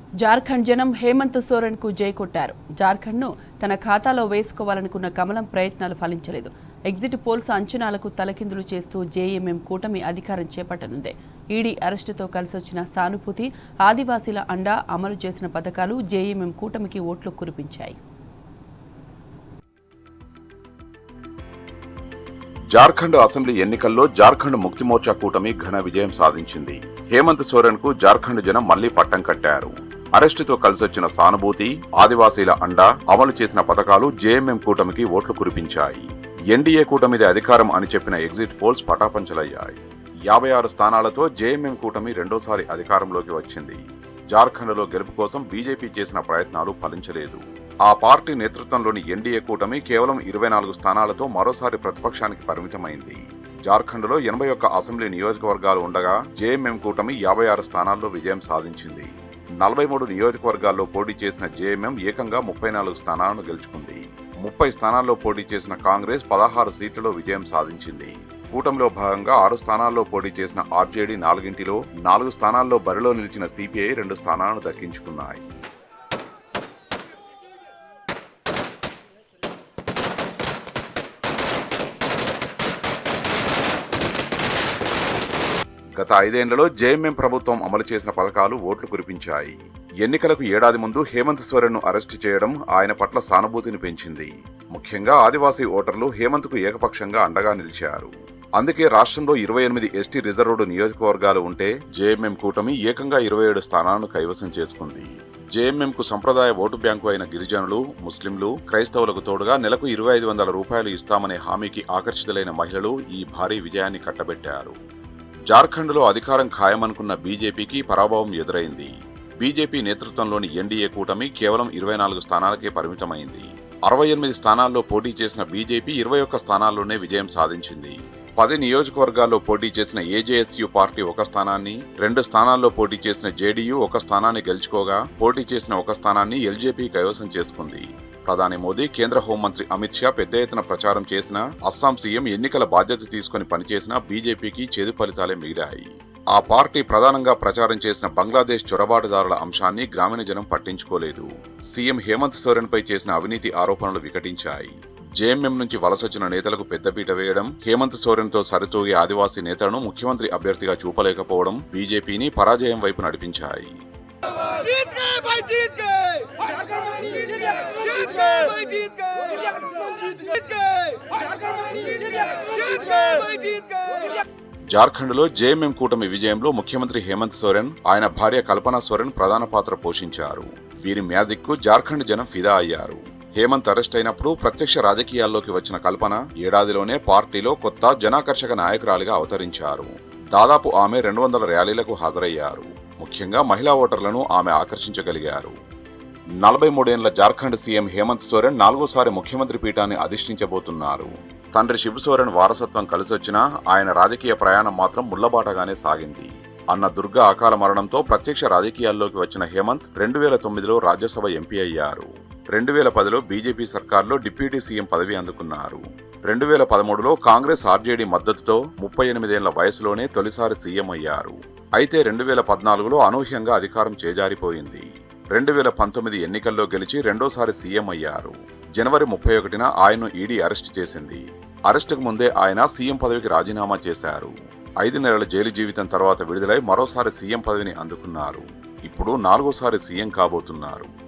జార్ఖండ్ జనం హేమంత్ సోరెన్ కు జై కొట్టారు జార్ఖండ్ ను తన ఖాతాలో వేసుకోవాలనుకున్న కమలం ప్రయత్నాలు ఫలించలేదు ఎగ్జిట్ పోల్స్ అంచనాలకు తలకిందులు చేస్తూ జేఎంఎం కూటమి అధికారం చేపట్టనుంది ఈడీ అరెస్టుతో కలిసొచ్చిన సానుభూతి ఆదివాసీల అండా అమలు చేసిన పథకాలు జేఎంఎం కూటమికి ఓట్లు కురిపించాయి జార్ఖండ్ అసెంబ్లీ ఎన్నికల్లో జార్ఖండ్ ముక్తి మోర్చా కూటమి ఘన విజయం సాధించింది హేమంత్ సోరెన్ కు జార్ఖండ్ జనం మళ్లీ పట్టం కట్టారు అరెస్టుతో కలిసొచ్చిన సానుభూతి ఆదివాసీల అండా అమలు చేసిన పథకాలు జేఎంఎం కూటమికి ఓట్లు కురిపించాయి ఎన్డీఏ కూటమిది అధికారం అని చెప్పిన ఎగ్జిట్ పోల్స్ పటాపంచలయ్యాయి యాభై ఆరు స్థానాలతో జేఎంఎం కూటమి రెండోసారి అధికారంలోకి వచ్చింది జార్ఖండ్లో గెలుపు కోసం బీజేపీ చేసిన ప్రయత్నాలు ఫలించలేదు ఆ పార్టీ నేతృత్వంలోని ఎన్డీఏ కూటమి కేవలం ఇరవై నాలుగు స్థానాలతో మరోసారి ప్రతిపక్షానికి పరిమితమైంది జార్ఖండ్లో ఎనభై ఒక్క అసెంబ్లీ నియోజకవర్గాలు ఉండగా జేఎంఎం కూటమి యాభై ఆరు స్థానాల్లో విజయం సాధించింది నలభై మూడు నియోజకవర్గాల్లో పోటీ చేసిన జేఎంఎం ఏకంగా ముప్పై నాలుగు స్థానాలను గెలుచుకుంది ముప్పై స్థానాల్లో పోటీ చేసిన కాంగ్రెస్ పదహారు సీట్లలో విజయం సాధించింది కూటమిలో భాగంగా ఆరు స్థానాల్లో పోటీ చేసిన ఆర్జేడీ నాలుగింటిలో నాలుగు స్థానాల్లో బరిలో నిలిచిన సిపిఐ రెండు స్థానాలను దక్కించుకున్నాయి గత ఐదేళ్లలో జేఎంఎం ప్రభుత్వం అమలు చేసిన పథకాలు ఓట్లు కురిపించాయి ఎన్నికలకు ఏడాది ముందు హేమంత్ సోరెన్ అరెస్టు చేయడం ఆయన పట్ల సానుభూతిని పెంచింది ముఖ్యంగా ఆదివాసీ ఓటర్లు హేమంత్ కు ఏకపక్షంగా అండగా నిలిచారు అందుకే రాష్ట్రంలో ఇరవై ఎనిమిది ఎస్టీ రిజర్వ్డ్ నియోజకవర్గాలు ఉంటే జేఎంఎం కూటమి ఏకంగా ఇరవై ఏడు స్థానాలను కైవసం చేసుకుంది జేఎంఎం కు సంప్రదాయ ఓటు బ్యాంకు అయిన గిరిజనులు ముస్లింలు క్రైస్తవులకు తోడుగా నెలకు ఇరవై ఐదు వందల రూపాయలు ఇస్తామనే హామీకి ఆకర్షితులైన మహిళలు ఈ భారీ విజయాన్ని కట్టబెట్టారు జార్ఖండ్లో అధికారం ఖాయమనుకున్న బీజేపీకి పరాభవం ఎదురైంది బీజేపీ నేతృత్వంలోని ఎన్డీఏ కూటమి కేవలం ఇరవై నాలుగు స్థానాలకే పరిమితమైంది అరవై ఎనిమిది స్థానాల్లో పోటీ చేసిన బీజేపీ ఇరవై ఒక్క స్థానాల్లోనే విజయం సాధించింది పది నియోజకవర్గాల్లో పోటీ చేసిన ఏజేఎస్యు పార్టీ ఒక స్థానాన్ని రెండు స్థానాల్లో పోటీ చేసిన జేడీయూ ఒక స్థానాన్ని గెలుచుకోగా పోటీ చేసిన ఒక స్థానాన్ని ఎల్జేపీ కైవసం చేసుకుంది ప్రధాని మోదీ కేంద్ర హోంమంత్రి అమిత్ షా పెద్ద ఎత్తున ప్రచారం చేసిన అస్సాం సీఎం ఎన్నికల బాధ్యత తీసుకుని పనిచేసిన బీజేపీకి చేదు ఫలితాలే మిగిలాయి ఆ పార్టీ ప్రధానంగా ప్రచారం చేసిన బంగ్లాదేశ్ చొరబాటుదారుల అంశాన్ని గ్రామీణ జనం పట్టించుకోలేదు సీఎం హేమంత్ సోరెన్ పై చేసిన అవినీతి ఆరోపణలు వికటించాయి జేఎంఎం నుంచి వలసొచ్చిన నేతలకు పెద్దపీట వేయడం హేమంత్ సోరెన్ తో సరితూగే ఆదివాసీ నేతలను ముఖ్యమంత్రి అభ్యర్థిగా చూపలేకపోవడం బీజేపీని పరాజయం వైపు నడిపించాయి जीत गए भाई जीत गए जीत गए भाई जीत गए जीत गए जीत गए भाई जीत गए జార్ఖండ్లో జేఎంఎం కూటమి విజయంలో ముఖ్యమంత్రి హేమంత్ సోరెన్ ఆయన భార్య కల్పనా సోరెన్ ప్రధాన పాత్ర పోషించారు వీరి మ్యాజిక్ కు జార్ఖండ్ జనం ఫిదా అయ్యారు హేమంత్ అరెస్ట్ అయినప్పుడు ప్రత్యక్ష రాజకీయాల్లోకి వచ్చిన కల్పన ఏడాదిలోనే పార్టీలో కొత్త జనాకర్షక నాయకురాలిగా అవతరించారు దాదాపు ఆమె రెండు వందల ర్యాలీలకు హాజరయ్యారు ముఖ్యంగా మహిళా ఓటర్లను ఆమె ఆకర్షించగలిగారు నలభై మూడేళ్ల జార్ఖండ్ సీఎం హేమంత్ సోరెన్ నాలుగోసారి ముఖ్యమంత్రి పీఠాన్ని అధిష్ఠించబోతున్నారు తండ్రి శిబు సోరెన్ వారసత్వం కలిసొచ్చినా ఆయన రాజకీయ ప్రయాణం మాత్రం ముళ్లబాటగానే సాగింది అన్న దుర్గా అకాల మరణంతో ప్రత్యక్ష రాజకీయాల్లోకి వచ్చిన హేమంత్ రెండు వేల తొమ్మిదిలో రాజ్యసభ ఎంపీ అయ్యారు రెండు వేల పదిలో బీజేపీ సర్కార్లో డిప్యూటీ సీఎం పదవి అందుకున్నారు రెండు వేల పదమూడులో కాంగ్రెస్ ఆర్జేడీ మద్దతుతో ముప్పై ఎనిమిదేళ్ల వయసులోనే తొలిసారి సీఎం అయ్యారు అయితే రెండు వేల పద్నాలుగులో అనూహ్యంగా అధికారం చేజారిపోయింది రెండు వేల పంతొమ్మిది ఎన్నికల్లో గెలిచి రెండోసారి సీఎం అయ్యారు జనవరి ముప్పై ఒకటిన ఆయన్ను ఈడీ అరెస్ట్ చేసింది అరెస్టుకు ముందే ఆయన సీఎం పదవికి రాజీనామా చేశారు ఐదు నెలల జైలు జీవితం తర్వాత విడుదలై మరోసారి సీఎం పదవిని అందుకున్నారు ఇప్పుడు నాలుగోసారి సీఎం కాబోతున్నారు